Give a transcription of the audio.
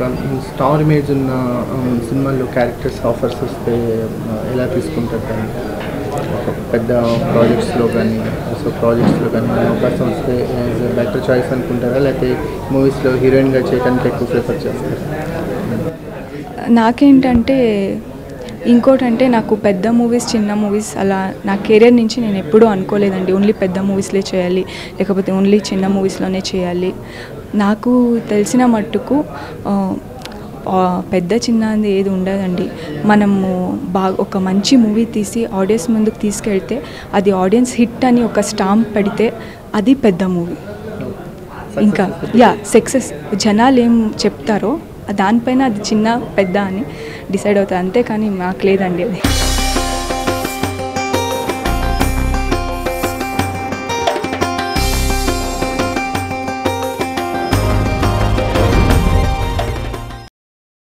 ఒక star image ఉన్న um, సినిమాల్లో క్యారెక్టర్స్ ఆఫర్స్ వస్తే uh, ఎలా తీసుకుంటారు దాన్ని ఒక పెద్ద ప్రాజెక్ట్స్లో కానీ సో ప్రాజెక్ట్స్లో కానీ ఏమైనా అవకాశం వస్తే యాజ్ బెటర్ చాయిస్ అనుకుంటారా లేకపోతే మూవీస్లో హీరోయిన్గా చేయడానికి ఎక్కువ ప్రిఫర్ చేస్తారా నాకేంటంటే ఇంకోటి అంటే నాకు పెద్ద మూవీస్ చిన్న మూవీస్ అలా నా కెరీర్ నుంచి నేను ఎప్పుడూ అనుకోలేదండి ఓన్లీ పెద్ద మూవీస్లే చేయాలి లేకపోతే ఓన్లీ చిన్న మూవీస్లోనే చేయాలి నాకు తెలిసిన మట్టుకు ఆ, ఆ, పెద్ద చిన్న అనేది ఏది ఉండదండి మనము బాగా ఒక మంచి మూవీ తీసి ఆడియన్స్ ముందుకు తీసుకెళ్తే అది ఆడియన్స్ హిట్ అని ఒక స్టాంప్ పెడితే అది పెద్ద మూవీ ఇంకా యా సక్సెస్ జనాలు ఏం చెప్తారో దానిపైన అది చిన్న పెద్ద అని డిసైడ్ అవుతుంది అంతేకాని మాకు లేదండి అది